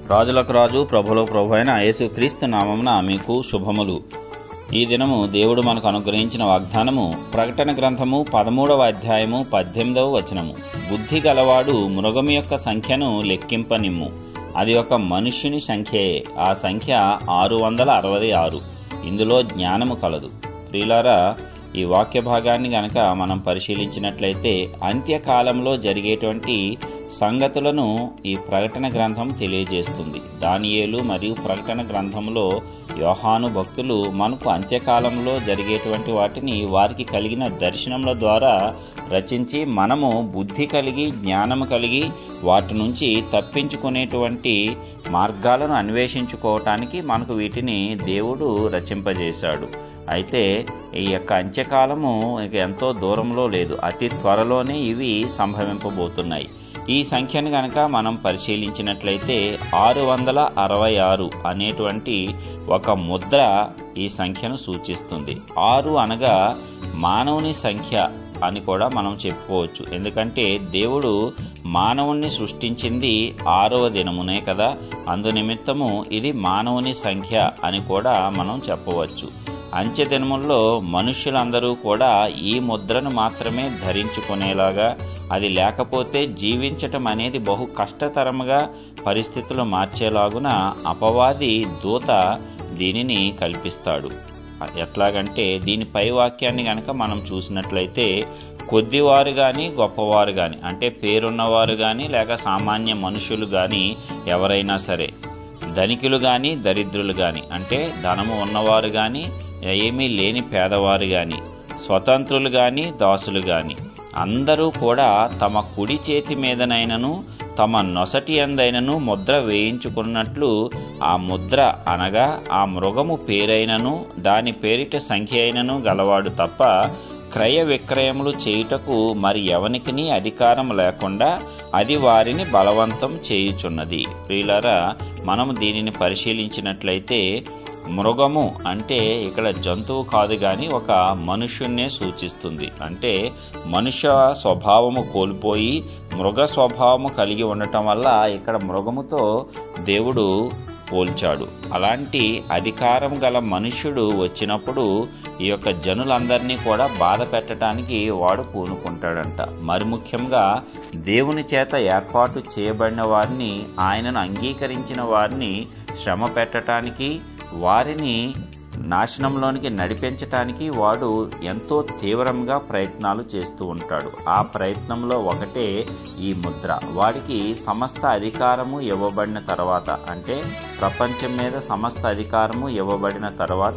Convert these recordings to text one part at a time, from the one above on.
రాజులకు రాజు ప్రభులకు ప్రభు అయిన యేసుక్రీస్తు నామమున మీకు శుభములు ఈ దినము దేవుడు మనకు అనుగ్రహించిన వాగ్దానము ప్రకటన గ్రంథము పదమూడవ అధ్యాయము పద్దెనిమిదవ వచనము బుద్ధి గలవాడు మృగము యొక్క సంఖ్యను లెక్కింపనిమ్ము అది ఒక మనుష్యుని సంఖ్యయే ఆ సంఖ్య ఆరు వందల అరవై ఆరు ఇందులో జ్ఞానము కలదు ప్రియులారా ఈ వాక్య భాగాన్ని గనక మనం పరిశీలించినట్లయితే అంత్యకాలంలో జరిగేటువంటి సంగతులను ఈ ప్రకటన గ్రంథం తెలియజేస్తుంది దానియేలు మరియు ప్రకటన గ్రంథంలో యోహాను భక్తులు మనకు అంత్యకాలంలో జరిగేటువంటి వాటిని వారికి కలిగిన దర్శనముల ద్వారా రచించి మనము బుద్ధి కలిగి జ్ఞానము కలిగి వాటి నుంచి తప్పించుకునేటువంటి మార్గాలను అన్వేషించుకోవటానికి మనకు వీటిని దేవుడు రచింపజేశాడు అయితే ఈ యొక్క అంత్యకాలము ఇక ఎంతో దూరంలో లేదు అతి త్వరలోనే ఇవి సంభవింపబోతున్నాయి ఈ సంఖ్యను గనక మనం పరిశీలించినట్లయితే ఆరు వందల అరవై ఆరు అనేటువంటి ఒక ముద్ర ఈ సంఖ్యను సూచిస్తుంది ఆరు అనగా మానవుని సంఖ్య అని కూడా మనం చెప్పుకోవచ్చు ఎందుకంటే దేవుడు మానవుణ్ణి సృష్టించింది ఆరవ దినమునే కదా అందు నిమిత్తము ఇది మానవుని సంఖ్య అని కూడా మనం చెప్పవచ్చు అంత్య దినముల్లో మనుష్యులందరూ కూడా ఈ ముద్రను మాత్రమే ధరించుకునేలాగా అది లేకపోతే జీవించటం అనేది బహు కష్టతరముగా పరిస్థితులు మార్చేలాగున అపవాది దూత దీనిని కల్పిస్తాడు ఎట్లాగంటే దీని పై వాక్యాన్ని గనక మనం చూసినట్లయితే కొద్దివారు కానీ గొప్పవారు కానీ అంటే పేరున్నవారు కానీ లేక సామాన్య మనుషులు కానీ ఎవరైనా సరే ధనికులు కానీ దరిద్రులు కానీ అంటే ధనము ఉన్నవారు కానీ ఏమీ లేని పేదవారు కానీ స్వతంత్రులు కానీ దాసులు కానీ అందరూ కూడా తమ కుడి చేతి మీదనైనను తమ నొసటి అందైనను ముద్ర వేయించుకున్నట్లు ఆ ముద్ర అనగా ఆ మృగము పేరైనను దాని పేరిట సంఖ్య అయినను గలవాడు తప్ప క్రయ విక్రయములు చేయుటకు మరి ఎవనికిని అధికారం లేకుండా అది వారిని బలవంతం చేయుచున్నది ప్రియులారా మనం దీనిని పరిశీలించినట్లయితే మృగము అంటే ఇక్కడ జంతువు కాదు కానీ ఒక మనుష్యున్నే సూచిస్తుంది అంటే మనుష్య స్వభావము కోల్పోయి మృగ స్వభావము కలిగి ఉండటం వల్ల ఇక్కడ మృగముతో దేవుడు పోల్చాడు అలాంటి అధికారం గల మనుష్యుడు వచ్చినప్పుడు ఈ యొక్క జనులందరినీ కూడా బాధ పెట్టడానికి వాడు పూనుకుంటాడంట మరి ముఖ్యంగా దేవుని చేత ఏర్పాటు చేయబడిన వారిని ఆయనను అంగీకరించిన వారిని శ్రమ పెట్టడానికి వారిని నాశనంలోనికి నడిపించటానికి వాడు ఎంతో తీవ్రంగా ప్రయత్నాలు చేస్తూ ఉంటాడు ఆ ప్రయత్నంలో ఒకటే ఈ ముద్ర వాడికి సమస్త అధికారము ఇవ్వబడిన తర్వాత అంటే ప్రపంచం మీద సమస్త అధికారము ఇవ్వబడిన తర్వాత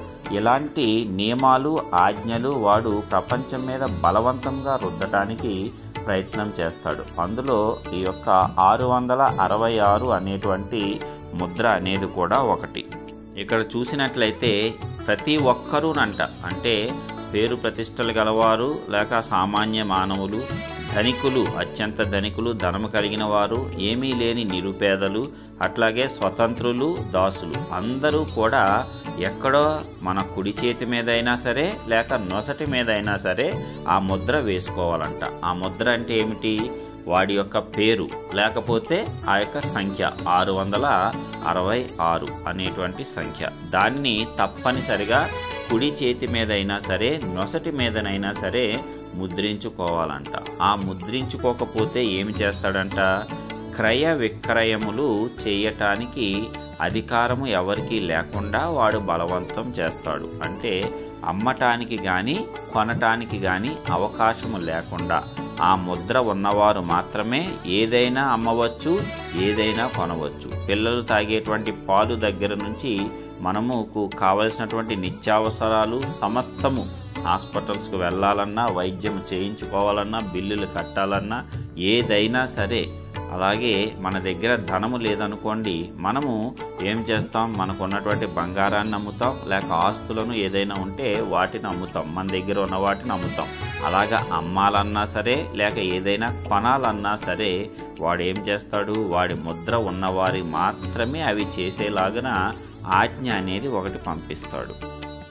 ఇలాంటి నియమాలు ఆజ్ఞలు వాడు ప్రపంచం మీద బలవంతంగా రుద్దటానికి ప్రయత్నం చేస్తాడు అందులో ఈ యొక్క ఆరు వందల అరవై ఆరు అనేటువంటి ముద్ర అనేది కూడా ఒకటి ఇక్కడ చూసినట్లయితే ప్రతి ఒక్కరూనంట అంటే పేరు ప్రతిష్టలు గలవారు లేక సామాన్య మానవులు ధనికులు అత్యంత ధనికులు ధనము కలిగిన వారు ఏమీ లేని నిరుపేదలు అట్లాగే స్వతంత్రులు దాసులు అందరూ కూడా ఎక్కడో మన కుడి చేతి మీద అయినా సరే లేక నొసటి మీద అయినా సరే ఆ ముద్ర వేసుకోవాలంట ఆ ముద్ర అంటే ఏమిటి వాడి యొక్క పేరు లేకపోతే ఆ యొక్క సంఖ్య ఆరు వందల అరవై ఆరు అనేటువంటి సంఖ్య దాన్ని తప్పనిసరిగా కుడి చేతి మీద అయినా సరే నొసటి మీదనైనా సరే ముద్రించుకోవాలంట ఆ ముద్రించుకోకపోతే ఏమి చేస్తాడంట క్రయ విక్రయములు చేయటానికి అధికారము ఎవరికీ లేకుండా వాడు బలవంతం చేస్తాడు అంటే అమ్మటానికి కానీ కొనటానికి కానీ అవకాశము లేకుండా ఆ ముద్ర ఉన్నవారు మాత్రమే ఏదైనా అమ్మవచ్చు ఏదైనా కొనవచ్చు పిల్లలు తాగేటువంటి పాలు దగ్గర నుంచి మనముకు కావలసినటువంటి నిత్యావసరాలు సమస్తము హాస్పిటల్స్కి వెళ్ళాలన్నా వైద్యం చేయించుకోవాలన్నా బిల్లులు కట్టాలన్నా ఏదైనా సరే అలాగే మన దగ్గర ధనము లేదనుకోండి మనము ఏం చేస్తాం మనకు ఉన్నటువంటి బంగారాన్ని అమ్ముతాం లేక ఆస్తులను ఏదైనా ఉంటే వాటిని అమ్ముతాం మన దగ్గర ఉన్న వాటిని అమ్ముతాం అలాగా అమ్మాలన్నా సరే లేక ఏదైనా కొనాలన్నా సరే వాడు ఏం చేస్తాడు వాడి ముద్ర ఉన్నవారి మాత్రమే అవి చేసేలాగన ఆజ్ఞ అనేది ఒకటి పంపిస్తాడు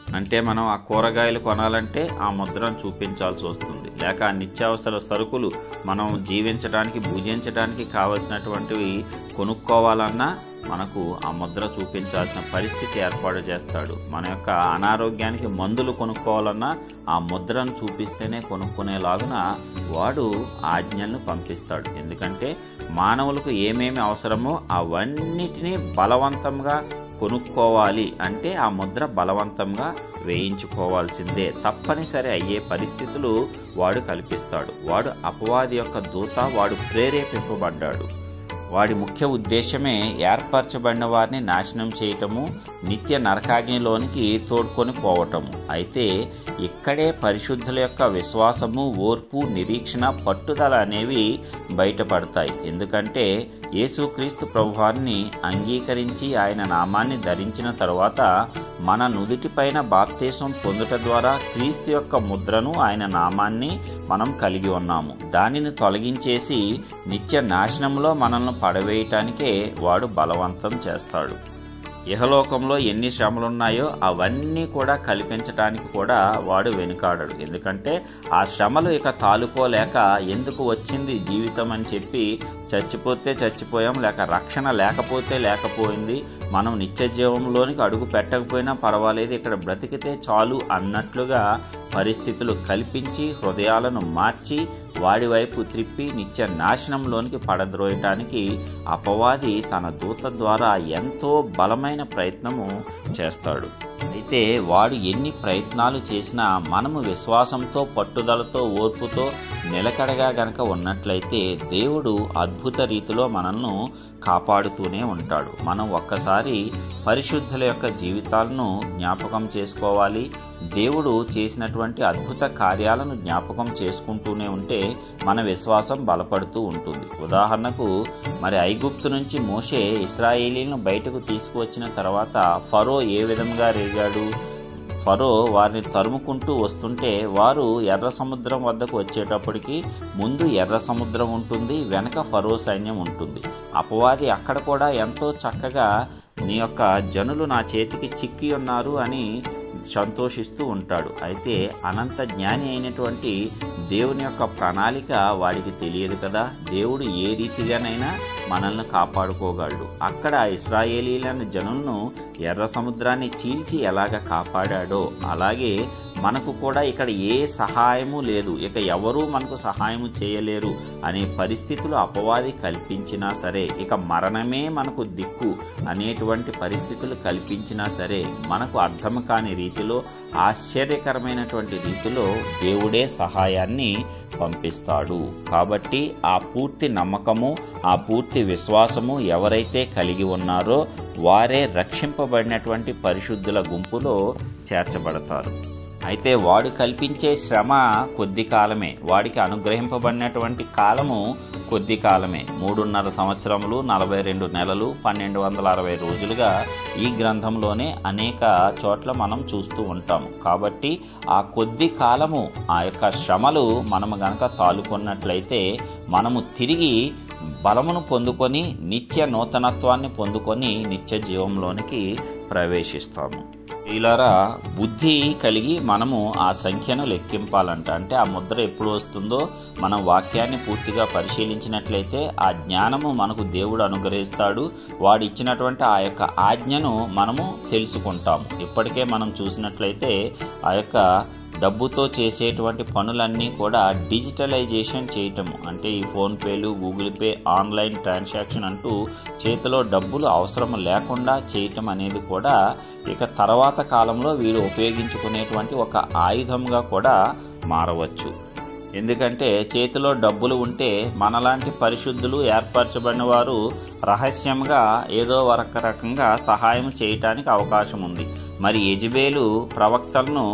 అంటే మనం ఆ కూరగాయలు కొనాలంటే ఆ ముద్రను చూపించాల్సి వస్తుంది లేక ఆ నిత్యావసర సరుకులు మనం జీవించడానికి భుజించడానికి కావలసినటువంటివి కొనుక్కోవాలన్నా మనకు ఆ ముద్ర చూపించాల్సిన పరిస్థితి ఏర్పాటు చేస్తాడు మన యొక్క అనారోగ్యానికి మందులు కొనుక్కోవాలన్నా ఆ ముద్రను చూపిస్తేనే కొనుక్కునేలాగున వాడు ఆజ్ఞలను పంపిస్తాడు ఎందుకంటే మానవులకు ఏమేమి అవసరమో అవన్నిటినీ బలవంతంగా కొనుక్కోవాలి అంటే ఆ ముద్ర బలవంతంగా వేయించుకోవాల్సిందే తప్పనిసరి అయ్యే పరిస్థితులు వాడు కల్పిస్తాడు వాడు అపవాది యొక్క దూత వాడు ప్రేరేపింపబడ్డాడు వాడి ముఖ్య ఉద్దేశమే ఏర్పరచబడిన వారిని నాశనం చేయటము నిత్య నరకాగ్నిలోనికి తోడ్కొని పోవటము అయితే ఇక్కడే పరిశుద్ధుల యొక్క విశ్వాసము ఓర్పు నిరీక్షణ పట్టుదల అనేవి బయటపడతాయి ఎందుకంటే యేసుక్రీస్తు ప్రభువారిని అంగీకరించి ఆయన నామాన్ని ధరించిన తరువాత మన నుదుటిపైన బాప్తీసం పొందుట ద్వారా క్రీస్తు యొక్క ముద్రను ఆయన నామాన్ని మనం కలిగి ఉన్నాము దానిని తొలగించేసి నిత్య నాశనంలో మనల్ని పడవేయటానికే వాడు బలవంతం చేస్తాడు ఇహలోకంలో ఎన్ని శ్రమలున్నాయో అవన్నీ కూడా కల్పించడానికి కూడా వాడు వెనుకాడడు ఎందుకంటే ఆ శ్రమలు ఇక తాలుకోలేక ఎందుకు వచ్చింది జీవితం అని చెప్పి చచ్చిపోతే చచ్చిపోయాం లేక రక్షణ లేకపోతే లేకపోయింది మనం నిత్య జీవంలోనికి అడుగు పెట్టకపోయినా పర్వాలేదు ఇక్కడ బ్రతికితే చాలు అన్నట్లుగా పరిస్థితులు కల్పించి హృదయాలను మార్చి వాడి వైపు త్రిప్పి నిత్య నాశనంలోనికి పడద్రోయటానికి అపవాది తన దూత ద్వారా ఎంతో బలమైన ప్రయత్నము చేస్తాడు అయితే వాడు ఎన్ని ప్రయత్నాలు చేసినా మనము విశ్వాసంతో పట్టుదలతో ఓర్పుతో నిలకడగా గనక ఉన్నట్లయితే దేవుడు అద్భుత రీతిలో మనల్ని కాపాడుతూనే ఉంటాడు మనం ఒక్కసారి పరిశుద్ధుల యొక్క జీవితాలను జ్ఞాపకం చేసుకోవాలి దేవుడు చేసినటువంటి అద్భుత కార్యాలను జ్ఞాపకం చేసుకుంటూనే ఉంటే మన విశ్వాసం బలపడుతూ ఉంటుంది ఉదాహరణకు మరి ఐగుప్తు నుంచి మోషే ఇస్రాయేలీలను బయటకు తీసుకువచ్చిన తర్వాత ఫరో ఏ విధంగా రేగాడు ఫరో వారిని తరుముకుంటూ వస్తుంటే వారు ఎర్ర సముద్రం వద్దకు వచ్చేటప్పటికి ముందు ఎర్ర సముద్రం ఉంటుంది వెనక ఫరో సైన్యం ఉంటుంది అపవాది అక్కడ కూడా ఎంతో చక్కగా నీ యొక్క జనులు నా చేతికి చిక్కి ఉన్నారు అని సంతోషిస్తూ ఉంటాడు అయితే అనంత జ్ఞాని అయినటువంటి దేవుని యొక్క ప్రణాళిక వాడికి తెలియదు కదా దేవుడు ఏ రీతిగానైనా మనల్ని కాపాడుకోగలడు అక్కడ ఇస్రాయేలీలను జనులను ఎర్ర సముద్రాన్ని చీల్చి ఎలాగ కాపాడాడో అలాగే మనకు కూడా ఇక్కడ ఏ సహాయము లేదు ఇక ఎవరూ మనకు సహాయము చేయలేరు అనే పరిస్థితులు అపవాది కల్పించినా సరే ఇక మరణమే మనకు అనేటువంటి పరిస్థితులు కల్పించినా సరే మనకు అర్థం కాని రీతిలో ఆశ్చర్యకరమైనటువంటి రీతిలో దేవుడే సహాయాన్ని పంపిస్తాడు కాబట్టి ఆ పూర్తి నమ్మకము ఆ పూర్తి విశ్వాసము ఎవరైతే కలిగి ఉన్నారో వారే రక్షింపబడినటువంటి పరిశుద్ధుల గుంపులో చేర్చబడతారు అయితే వాడు కల్పించే శ్రమ కొద్ది కాలమే వాడికి అనుగ్రహింపబడినటువంటి కాలము కొద్ది కాలమే మూడున్నర సంవత్సరములు నలభై రెండు నెలలు పన్నెండు వందల అరవై రోజులుగా ఈ గ్రంథంలోనే అనేక చోట్ల మనం చూస్తూ ఉంటాము కాబట్టి ఆ కొద్ది కాలము ఆ యొక్క శ్రమలు మనము గనక తాలుకున్నట్లయితే మనము తిరిగి బలమును పొందుకొని నిత్య నూతనత్వాన్ని పొందుకొని నిత్య జీవంలోనికి ప్రవేశిస్తాము ఇలారా బుద్ధి కలిగి మనము ఆ సంఖ్యను లెక్కింపాలంట అంటే ఆ ముద్ర ఎప్పుడు వస్తుందో మనం వాక్యాన్ని పూర్తిగా పరిశీలించినట్లయితే ఆ జ్ఞానము మనకు దేవుడు అనుగ్రహిస్తాడు వాడు ఇచ్చినటువంటి ఆ యొక్క ఆజ్ఞను మనము తెలుసుకుంటాము ఇప్పటికే మనం చూసినట్లయితే ఆ యొక్క డబ్బుతో చేసేటువంటి పనులన్నీ కూడా డిజిటలైజేషన్ చేయటము అంటే ఈ ఫోన్పేలు గూగుల్ పే ఆన్లైన్ ట్రాన్సాక్షన్ అంటూ చేతిలో డబ్బులు అవసరం లేకుండా చేయటం అనేది కూడా ఇక తర్వాత కాలంలో వీడు ఉపయోగించుకునేటువంటి ఒక ఆయుధంగా కూడా మారవచ్చు ఎందుకంటే చేతిలో డబ్బులు ఉంటే మనలాంటి పరిశుద్ధులు ఏర్పరచబడిన వారు రహస్యంగా ఏదో ఒక రకంగా సహాయం చేయటానికి అవకాశం ఉంది మరి యజబేలు ప్రవక్తలను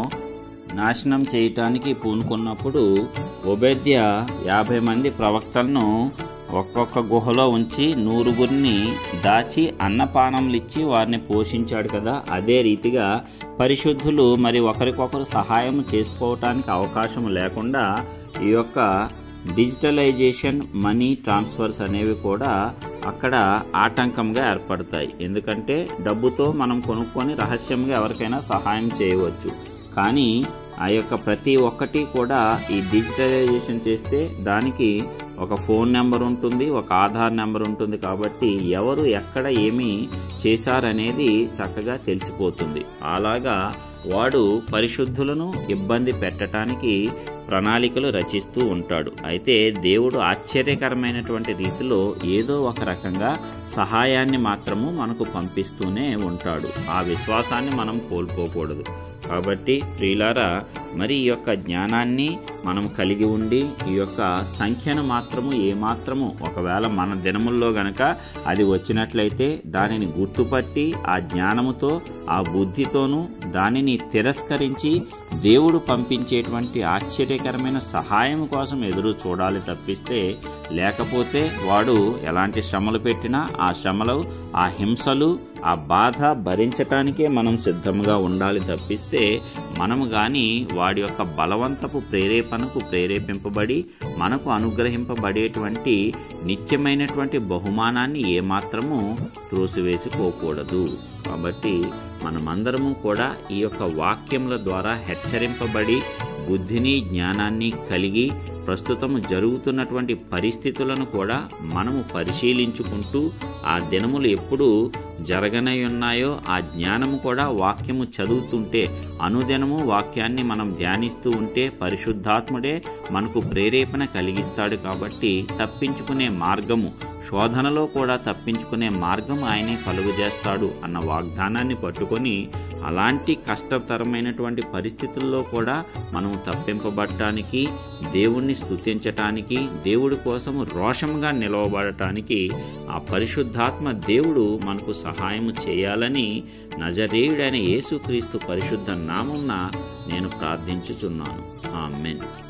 నాశనం చేయటానికి పూనుకున్నప్పుడు ఒబేద్య యాభై మంది ప్రవక్తలను ఒక్కొక్క గుహలో ఉంచి నూరుగురిని దాచి అన్నపానములు ఇచ్చి వారిని పోషించాడు కదా అదే రీతిగా పరిశుద్ధులు మరి ఒకరికొకరు సహాయం చేసుకోవటానికి అవకాశం లేకుండా ఈ యొక్క డిజిటలైజేషన్ మనీ ట్రాన్స్ఫర్స్ అనేవి కూడా అక్కడ ఆటంకంగా ఏర్పడతాయి ఎందుకంటే డబ్బుతో మనం కొనుక్కొని రహస్యంగా ఎవరికైనా సహాయం చేయవచ్చు కానీ ఆ యొక్క ప్రతి ఒక్కటి కూడా ఈ డిజిటలైజేషన్ చేస్తే దానికి ఒక ఫోన్ నెంబర్ ఉంటుంది ఒక ఆధార్ నెంబర్ ఉంటుంది కాబట్టి ఎవరు ఎక్కడ ఏమి చేశారనేది చక్కగా తెలిసిపోతుంది అలాగా వాడు పరిశుద్ధులను ఇబ్బంది పెట్టడానికి ప్రణాళికలు రచిస్తూ ఉంటాడు అయితే దేవుడు ఆశ్చర్యకరమైనటువంటి రీతిలో ఏదో ఒక రకంగా సహాయాన్ని మాత్రము మనకు పంపిస్తూనే ఉంటాడు ఆ విశ్వాసాన్ని మనం కోల్పోకూడదు కాబట్టి ప్రియులారా మరి ఈ యొక్క జ్ఞానాన్ని మనం కలిగి ఉండి ఈ యొక్క సంఖ్యను మాత్రము ఏమాత్రము ఒకవేళ మన దినముల్లో గనక అది వచ్చినట్లయితే దానిని గుర్తుపట్టి ఆ జ్ఞానముతో ఆ బుద్ధితోనూ దానిని తిరస్కరించి దేవుడు పంపించేటువంటి ఆశ్చర్యకరమైన సహాయం కోసం ఎదురు చూడాలి తప్పిస్తే లేకపోతే వాడు ఎలాంటి శ్రమలు పెట్టినా ఆ శ్రమలు ఆ హింసలు ఆ బాధ భరించటానికే మనం సిద్ధంగా ఉండాలి తప్పిస్తే మనము కానీ వాడి యొక్క బలవంతపు ప్రేరేపణకు ప్రేరేపింపబడి మనకు అనుగ్రహింపబడేటువంటి నిత్యమైనటువంటి బహుమానాన్ని ఏమాత్రము త్రోసివేసుకోకూడదు కాబట్టి మనమందరము కూడా ఈ యొక్క వాక్యముల ద్వారా హెచ్చరింపబడి బుద్ధిని జ్ఞానాన్ని కలిగి ప్రస్తుతం జరుగుతున్నటువంటి పరిస్థితులను కూడా మనము పరిశీలించుకుంటూ ఆ దినములు ఎప్పుడు జరగనై ఉన్నాయో ఆ జ్ఞానము కూడా వాక్యము చదువుతుంటే అనుదినము వాక్యాన్ని మనం ధ్యానిస్తూ ఉంటే పరిశుద్ధాత్ముడే మనకు ప్రేరేపణ కలిగిస్తాడు కాబట్టి తప్పించుకునే మార్గము శోధనలో కూడా తప్పించుకునే మార్గం ఆయనే కలుగజేస్తాడు అన్న వాగ్దానాన్ని పట్టుకొని అలాంటి కష్టతరమైనటువంటి పరిస్థితుల్లో కూడా మనం తప్పింపబడటానికి దేవుణ్ణి స్తుతించటానికి దేవుడి కోసం రోషంగా నిలవబడటానికి ఆ పరిశుద్ధాత్మ దేవుడు మనకు సహాయము చేయాలని నజరేయుడైన యేసుక్రీస్తు పరిశుద్ధ నామంన నేను ప్రార్థించుచున్నాను ఆమెన్